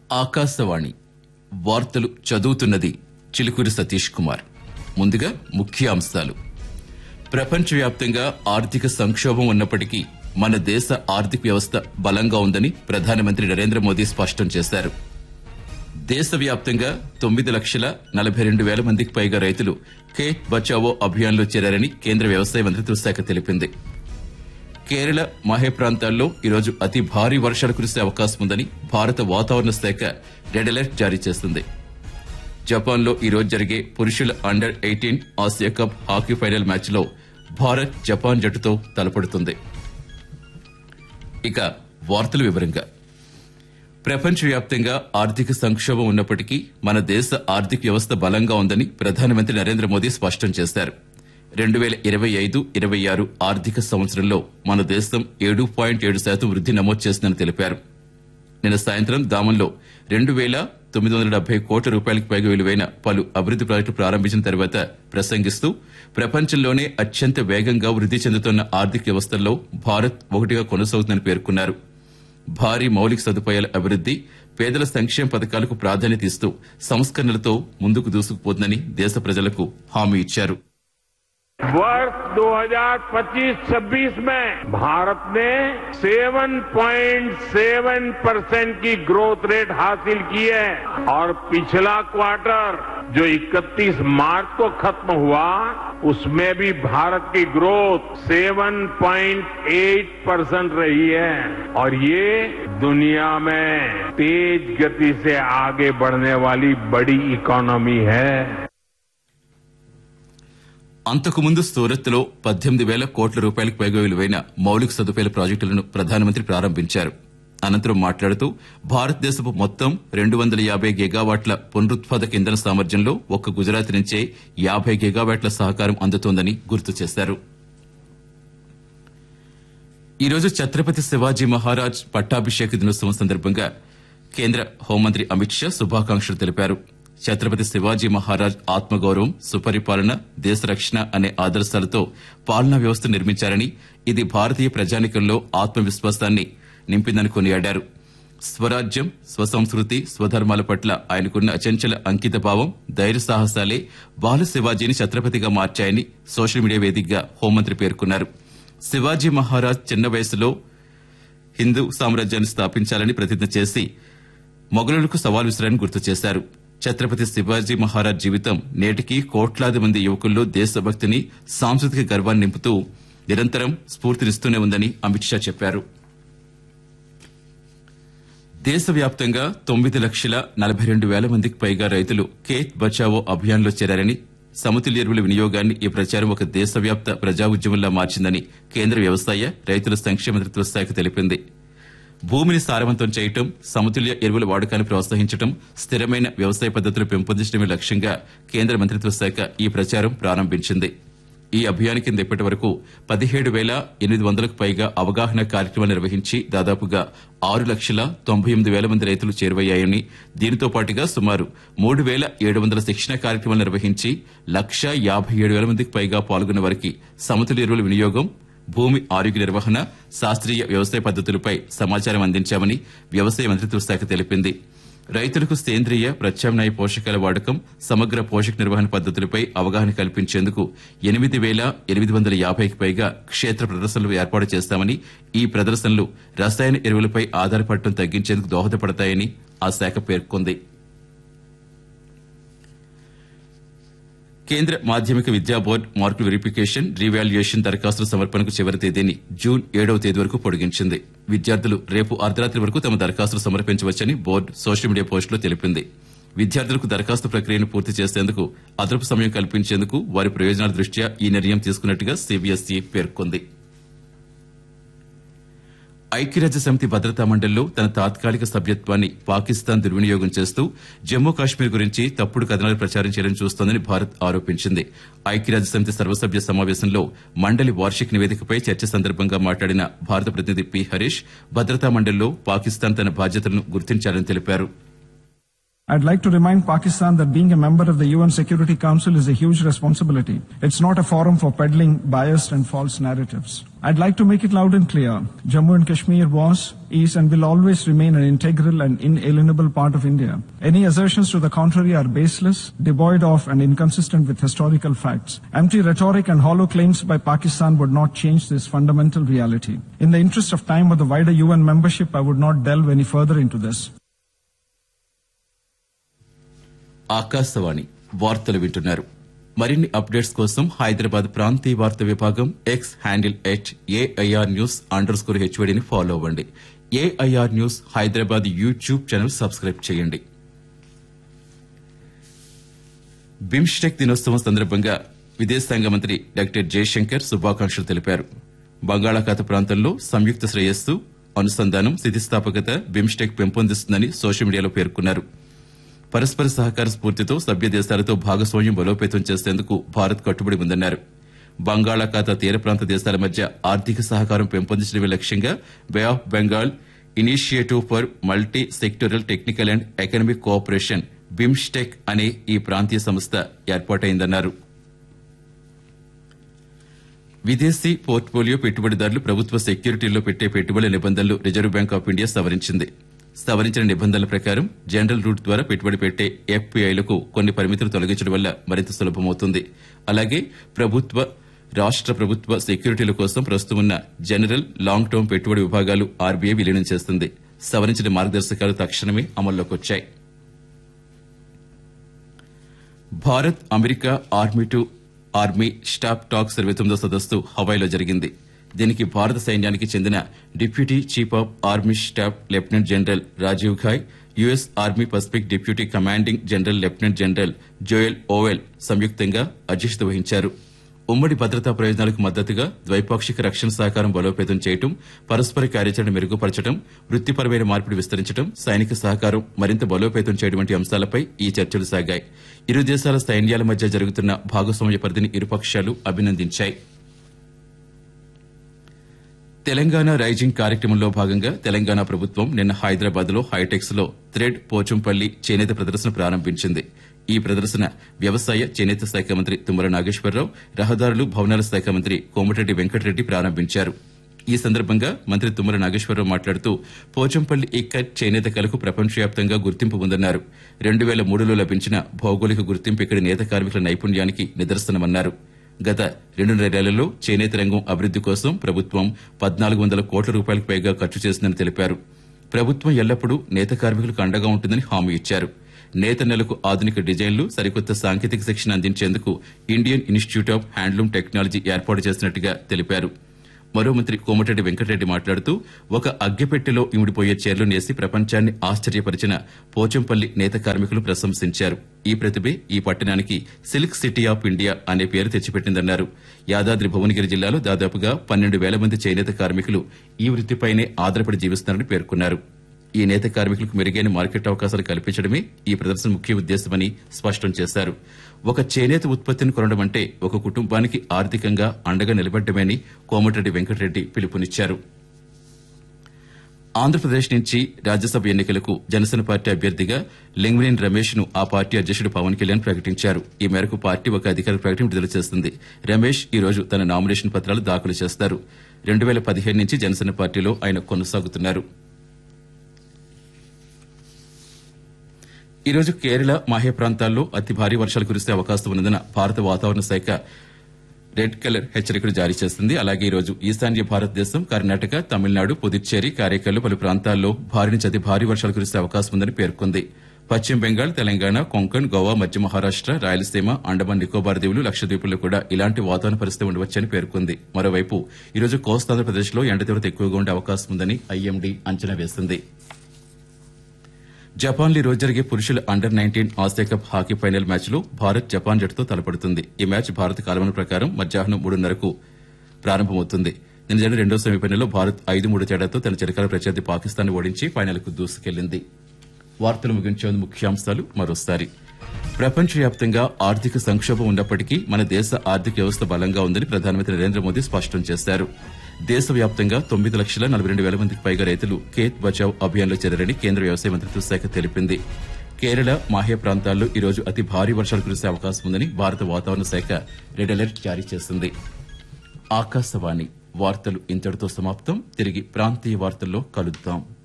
ఆకాశవాణి వార్తలు చదువుతున్నది చిలుకూరి సతీష్ కుమార్ ముందుగా ముఖ్య అంశాలు ప్రపంచవ్యాప్తంగా ఆర్థిక సంక్షోభం ఉన్నప్పటికీ మన దేశ ఆర్థిక వ్యవస్థ బలంగా ఉందని ప్రధానమంత్రి నరేంద్ర మోదీ స్పష్టం చేశారు దేశవ్యాప్తంగా తొమ్మిది లక్షల నలభై రెండు వేల మందికి పైగా రైతులు ఖేత్ బచావో అభియాన్లో చేరారని కేంద్ర వ్యవసాయ మంత్రిత్వ శాఖ తెలిపింది కేరళ మాహే ప్రాంతాల్లో ఈరోజు అతి భారీ వర్షాలు కురిసే అవకాశం ఉందని భారత వాతావరణ శాఖ రెడ్ అలర్ట్ జారీ చేసింది జపాన్లో ఈరోజు జరిగే పురుషుల under eighteen Asia cup hockey final మ్యాచ్లో భారత్ జపాన్ జట్టుతో తలపడుతుంది ఇక వార్తల వివరంగా ప్రపంచవ్యాప్తంగా ఆర్థిక సంక్షోభం ఉన్నప్పటికీ మన దేశ ఆర్థిక వ్యవస్థ బలంగా ఉందని ప్రధానమంత్రి నరేంద్ర మోదీ స్పష్టం చేశారు రెండు వేల ఇరవై ఐదు ఇరవై ఆరు ఆర్థిక సంవత్సరంలో మన దేశం ఏడు పాయింట్ ఏడు శాతం వృద్ది నమోదు చేసిందని తెలిపారు నిన్న సాయంత్రం దామంలో రెండు వేల తొమ్మిది వందల డెబ్బై కోట్ల రూపాయలకు పైగా విలువైన పలు అభివృద్ది ప్రాజెక్టులు ప్రారంభించిన తర్వాత ప్రసంగిస్తూ ప్రపంచంలోనే అత్యంత వేగంగా వృద్ది చెందుతున్న ఆర్థిక వ్యవస్థల్లో భారత్ ఒకటిగా కొనసాగుతుందని పేర్కొన్నారు భారీ మౌలిక సదుపాయాల అభివృద్ది పేదల సంక్షేమ పథకాలకు ప్రాధాన్యత ఇస్తూ సంస్కరణలతో ముందుకు దూసుకుపోతుందని దేశ ప్రజలకు హామీ ఇచ్చారు वर्ष 2025-26 में भारत ने 7.7 परसेंट की ग्रोथ रेट हासिल की है और पिछला क्वार्टर जो 31 मार्च को खत्म हुआ उसमें भी भारत की ग्रोथ 7.8 परसेंट रही है और ये दुनिया में तेज गति से आगे बढ़ने वाली बड़ी इकोनॉमी है అంతకుముందు సూరత్లో పద్దెనిమిది వేల కోట్ల రూపాయలకు పైగా విలువైన మౌలిక సదుపాయాల ప్రాజెక్టులను ప్రధానమంత్రి ప్రారంభించారు అనంతరం మాట్లాడుతూ భారతదేశపు మొత్తం రెండు వందల యాభై గిగావాట్ల పునరుత్పాదక ఇంధన సామర్థ్యంలో ఒక్క గుజరాత్ నుంచే యాభై గిగావాట్ల సహకారం అందుతోందని గుర్తు చేశారు ఈరోజు ఛత్రపతి శివాజీ మహారాజ్ పట్టాభిషేక దినోత్సవం సందర్భంగా కేంద్ర హోంమంత్రి అమిత్ షా శుభాకాంక్షలు తెలిపారు ఛత్రపతి శివాజీ మహారాజ్ ఆత్మగౌరవం సుపరిపాలన దేశ రక్షణ అనే ఆదర్శాలతో పాలనా వ్యవస్థ నిర్మించారని ఇది భారతీయ ప్రజానికంలో ఆత్మవిశ్వాసాన్ని నింపిందని కొనియాడారు స్వరాజ్యం స్వసంస్కృతి స్వధర్మాల పట్ల ఆయనకున్న అచంచల అంకిత భావం ధైర్య సాహసాలే బాల శివాజీని ఛత్రపతిగా మార్చాయని సోషల్ మీడియా వేదికగా హోంమంత్రి పేర్కొన్నారు శివాజీ మహారాజ్ చిన్న వయసులో హిందూ సామ్రాజ్యాన్ని స్థాపించాలని ప్రతిజ్ఞ చేసి మొఘలులకు సవాల్ విసిరారని గుర్తు చేశారు ఛత్రపతి శివాజీ మహారాజ్ జీవితం నేటికి కోట్లాది మంది యువకుల్లో దేశభక్తిని సాంస్కృతిక గర్వాన్ని నింపుతూ నిరంతరం స్ఫూర్తినిస్తూనే ఉందని అమిత్ షా చెప్పారు దేశవ్యాప్తంగా తొమ్మిది లక్షల నలభై రెండు వేల మందికి పైగా రైతులు ఖేత్ బచావో అభియాన్లో చేరారని సమతుల్య ఎరువుల వినియోగాన్ని ఈ ప్రచారం ఒక దేశవ్యాప్త ప్రజా ఉద్యమంలా మార్చిందని కేంద్ర వ్యవసాయ రైతుల సంక్షేమ మంత్రిత్వ శాఖ తెలిపింది భూమిని సారవంతం చేయటం సమతుల్య ఎరువుల వాడకాన్ని ప్రోత్సహించడం స్థిరమైన వ్యవసాయ పద్దతులు పెంపొందించడమే లక్ష్యంగా కేంద్ర మంత్రిత్వ శాఖ ఈ ప్రచారం ప్రారంభించింది ఈ అభియాన్ కింద ఇప్పటి వరకు పదిహేడు వేల ఎనిమిది వందలకు పైగా అవగాహన కార్యక్రమాలు నిర్వహించి దాదాపుగా ఆరు లక్షల తొంభై ఎనిమిది వేల మంది రైతులు చేరువయ్యాయని దీనితో పాటుగా సుమారు మూడు వేల ఏడు వందల శిక్షణ కార్యక్రమాలు నిర్వహించి లక్ష యాభై ఏడు వేల మందికి పైగా పాల్గొన్న వారికి సమతుల్య ఎరువుల వినియోగం భూమి ఆరోగ్య నిర్వహణ శాస్త్రీయ వ్యవసాయ పద్దతులపై సమాచారం అందించామని వ్యవసాయ మంత్రిత్వ శాఖ తెలిపింది రైతులకు సేంద్రియ ప్రత్యామ్నాయ పోషకాల వాడకం సమగ్ర పోషక నిర్వహణ పద్దతులపై అవగాహన కల్పించేందుకు ఎనిమిది వేల ఎనిమిది వందల యాభైకి పైగా క్షేత్ర ప్రదర్శనలు ఏర్పాటు చేస్తామని ఈ ప్రదర్శనలు రసాయన ఎరువులపై ఆధారపడటం తగ్గించేందుకు దోహదపడతాయని ఆ శాఖ పేర్కొంది కేంద్ర మాధ్యమిక విద్యా బోర్డు మార్కుల వెరిఫికేషన్ రీవాల్యుయేషన్ దరఖాస్తుల సమర్పణకు చివరి తేదీని జూన్ ఏడవ తేదీ వరకు పొడిగించింది విద్యార్థులు రేపు అర్ధరాత్రి వరకు తమ దరఖాస్తులు సమర్పించవచ్చని బోర్డు సోషల్ మీడియా పోస్టులో తెలిపింది విద్యార్థులకు దరఖాస్తు ప్రక్రియను పూర్తి చేసేందుకు అదనపు సమయం కల్పించేందుకు వారి ప్రయోజనాల దృష్ట్యా ఈ నిర్ణయం తీసుకున్నట్టుగా సీబీఎస్ఈ పేర్కొంది ఐక్యరాజ్య సమితి భద్రతా మండలిలో తన తాత్కాలిక సభ్యత్వాన్ని పాకిస్తాన్ దుర్వినియోగం చేస్తూ జమ్మూ కాశ్మీర్ గురించి తప్పుడు కథనాలు ప్రచారం చేయడం చూస్తోందని భారత్ ఆరోపించింది ఐక్యరాజ్య సమితి సర్వసభ్య సమావేశంలో మండలి వార్షిక నివేదికపై చర్చ సందర్భంగా మాట్లాడిన భారత ప్రతినిధి పి హరీష్ భద్రతా మండలిలో పాకిస్తాన్ తన బాధ్యతలను గుర్తించాలని తెలిపారు I'd like to remind Pakistan that being a member of the UN Security Council is a huge responsibility. It's not a forum for peddling biased and false narratives. I'd like to make it loud and clear. Jammu and Kashmir was, is and will always remain an integral and inalienable part of India. Any assertions to the contrary are baseless, devoid of and inconsistent with historical facts. Empty rhetoric and hollow claims by Pakistan would not change this fundamental reality. In the interest of time or the wider UN membership, I would not delve any further into this. Akashvani వార్తలు వింటున్నారు మరిన్ని updates కోసం హైదరాబాద్ ప్రాంతీయ వార్త విభాగం X handle at AIR news underscore హెచ్వడిని follow అవ్వండి AIR news Hyderabad YouTube channel subscribe చేయండి బిమ్స్టెక్ దినోత్సవం సందర్భంగా విదేశాంగ మంత్రి డాక్టర్ జయశంకర్ శుభాకాంక్షలు తెలిపారు బంగాళాఖాత ప్రాంతంలో సంయుక్త శ్రేయస్సు అనుసంధానం స్థితిస్థాపకత బిమ్స్టెక్ పెంపొందిస్తుందని సోషల్ మీడియాలో పేర్కొన్నారు పరస్పర సహకార స్ఫూర్తితో సభ్య దేశాలతో భాగస్వామ్యం బలోపేతం చేసేందుకు భారత్ కట్టుబడి ఉందన్నారు బంగాళాఖాత తీర ప్రాంత దేశాల మధ్య ఆర్థిక సహకారం పెంపొందించడమే లక్ష్యంగా Bay of Bengal initiative for multi sectoral technical and economic cooperation BIMSTEC అనే ఈ ప్రాంతీయ సంస్థ ఏర్పాటైందన్నారు విదేశీ పోర్ట్ఫోలియో పెట్టుబడిదారులు ప్రభుత్వ సెక్యూరిటీల్లో పెట్టే పెట్టుబడుల నిబంధనలు రిజర్వ్ బ్యాంక్ ఆఫ్ ఇండియా సవరించింది సవరించిన నిబంధనల ప్రకారం జనరల్ రూట్ ద్వారా పెట్టుబడి పెట్టే ఎఫ్పీఐలకు కొన్ని పరిమితులు తొలగించడం వల్ల మరింత సులభమవుతుంది అలాగే ప్రభుత్వ రాష్ట ప్రభుత్వ సెక్యూరిటీల కోసం ప్రస్తుతం ఉన్న జనరల్ లాంగ్ టర్మ్ పెట్టుబడి విభాగాలు ఆర్బీఐ విలీనం చేస్తుంది సవరించిన మార్గదర్శకాలు తక్షణమే అమల్లోకి వచ్చాయి Bharat America army to army staff talks ఇరవై తొమ్మిదో సదస్సు హవాయిలో జరిగింది దీనికి భారత సైన్యానికి చెందిన deputy chief of army staff lieutenant general Rajiv Ghai US army Pacific deputy commanding general lieutenant general Joel Vowell సంయుక్తంగా అధ్యక్షత వహించారు ఉమ్మడి భద్రతా ప్రయోజనాలకు మద్దతుగా ద్వైపాక్షిక రక్షణ సహకారం బలోపేతం చేయటం పరస్పర కార్యాచరణ మెరుగుపరచడం వృత్తిపరమైన మార్పిడి విస్తరించడం సైనిక సహకారం మరింత బలోపేతం చేయడం వంటి అంశాలపై ఈ చర్చలు సాగాయి ఇరు దేశాల సైన్యాల మధ్య జరుగుతున్న భాగస్వామ్య పరిధిని ఇరుపక్షాలు అభినందించాయి తెలంగాణ రైజింగ్ కార్యక్రమంలో భాగంగా తెలంగాణ ప్రభుత్వం నిన్న హైదరాబాద్ లో హైటెక్స్ లో థ్రెడ్ పోచంపల్లి చేనేత ప్రదర్శన ప్రారంభించింది ఈ ప్రదర్శన వ్యవసాయ చేనేత శాఖ మంత్రి తుమ్మల నాగేశ్వరరావు రహదారులు భవనాల శాఖ మంత్రి కోమటిరెడ్డి వెంకటరెడ్డి ప్రారంభించారు ఈ సందర్భంగా మంత్రి తుమ్మల నాగేశ్వరరావు మాట్లాడుతూ పోచంపల్లి ఇక్కత్ చేనేత కళకు ప్రపంచవ్యాప్తంగా గుర్తింపు ఉందన్నారు రెండు వేల మూడులో లభించిన భౌగోళిక గుర్తింపు ఇక్కడి నేత కార్మికుల నైపుణ్యానికి నిదర్శనమన్నారు గత రెండున్నరేళ్లలో చేనేత రంగం అభివృద్ది కోసం ప్రభుత్వం పద్నాలుగు వందల కోట్ల రూపాయలకు పైగా ఖర్చు చేసిందని తెలిపారు ప్రభుత్వం ఎల్లప్పుడూ నేత కార్మికులకు అండగా ఉంటుందని హామీ ఇచ్చారు నేత నెలకు ఆధునిక డిజైన్లు సరికొత్త సాంకేతిక శిక్షణ అందించేందుకు Indian institute of handloom technology ఏర్పాటు చేసినట్టుగా తెలిపారు మరో మంత్రి కోమటిరెడ్డి వెంకటరెడ్డి మాట్లాడుతూ ఒక అగ్గెపెట్టెలో ఇమిడిపోయే చీరలు నేసి ప్రపంచాన్ని ఆశ్చర్యపరిచిన పోచంపల్లి నేత కార్మికులు ప్రశంసించారు ఈ ప్రతిభే ఈ పట్టణానికి సిల్క్ సిటీ ఆఫ్ ఇండియా అనే పేరు తెచ్చిపెట్టిందన్నారు యాదాద్రి భువనగిరి జిల్లాలో దాదాపుగా పన్నెండు వేల మంది చేనేత కార్మికులు ఈ వృత్తిపైనే ఆధారపడి జీవిస్తున్నారని పేర్కొన్నారు ఈ నేత కార్మికులకు మెరుగైన మార్కెట్ అవకాశాలు కల్పించడమే ఈ ప్రదర్శన ముఖ్య ఉద్దేశమని స్పష్టం చేశారు ఒక చేనేత ఉత్పత్తిని కొనడం అంటే ఒక కుటుంబానికి ఆర్థికంగా అండగా నిలబడ్డమని కోమటిరెడ్డి వెంకటరెడ్డి పిలుపునిచ్చారు ఆంధ్రప్రదేశ్ నుంచి రాజ్యసభ ఎన్నికలకు జనసేన పార్టీ అభ్యర్థిగా లింగ్వినేని రమేష్ ను ఆ పార్టీ అధ్యక్షుడు పవన్ కళ్యాణ్ ప్రకటించారు ఈ మేరకు పార్టీ ఒక అధికారిక ప్రకటన విడుదల చేస్తుంది రమేష్ ఈ రోజు తన నామినేషన్ పత్రాలు దాఖలు చేస్తారు రెండు వేల పదిహేను నుంచి జనసేన పార్టీలో ఆయన కొనసాగుతున్నారు ఈ రోజు కేరళ మాహే ప్రాంతాల్లో అతి భారీ వర్షాలు కురిసే అవకాశం ఉన్నందున భారత వాతావరణ శాఖ రెడ్ కలర్ హెచ్చరికలు జారీ చేస్తుంది అలాగే ఈ రోజు ఈశాన్య భారతదేశం కర్ణాటక తమిళనాడు పుదుచ్చేరి కారైకల్లో పలు ప్రాంతాల్లో భారీ నుంచి అతి భారీ వర్షాలు కురిసే అవకాశం ఉందని పేర్కొంది పశ్చిమ బెంగాల్ తెలంగాణ కొంకణ్ గోవా మధ్య మహారాష్ట రాయలసీమ అండమాన్ నికోబార్ దీవులు లక్షద్వీపుల్లో కూడా ఇలాంటి వాతావరణ పరిస్థితి ఉండవచ్చని పేర్కొంది మరోవైపు ఈ రోజు కోస్తాంధ్రప్రదేశ్ లో ఎండ తీవ్రత ఎక్కువగా ఉండే అవకాశం ఉందని ఐఎండీ అంచనా వేసింది జపాన్ లో రోజు జరిగే పురుషుల under nineteen Asia cup hockey final match లో భారత్ జపాన్ జట్టుతో తలపడుతుంది ఈ మ్యాచ్ భారత కాలమాన ప్రకారం మధ్యాహ్నం మూడున్నరకు ప్రారంభమవుతుంది నిన్న జరిగిన రెండో సెమీఫైనల్లో భారత్ ఐదు మూడు తేడాతో తన చిరకాల ప్రత్యర్థి పాకిస్తాన్ ఓడించి ఫైనల్ కు దూసుకెళ్లింది వార్తలు ముగించే ముఖ్యాంశాలు మరోసారి ప్రపంచవ్యాప్తంగా ఆర్థిక సంక్షోభం ఉన్నప్పటికీ మన దేశ ఆర్థిక వ్యవస్థ బలంగా ఉందని ప్రధానమంత్రి నరేంద్ర మోదీ స్పష్టం చేశారు దేశవ్యాప్తంగా తొమ్మిది లక్షల నలభై రెండు వేల మందికి పైగా రైతులు ఖేత్ బచావ్ అభియాన్లో చేరారని కేంద్ర వ్యవసాయ మంత్రిత్వ శాఖ తెలిపింది కేరళ మాహే ప్రాంతాల్లో ఈరోజు అతి భారీ వర్షాలు కురిసే అవకాశం ఉందని భారత వాతావరణ శాఖ రెడ్ అలర్ట్ జారీ చేసింది ఆకాశవాణి వార్తలు ఇంతటితో సమాప్తం తిరిగి ప్రాంతీయ వార్తల్లో కలుద్దాం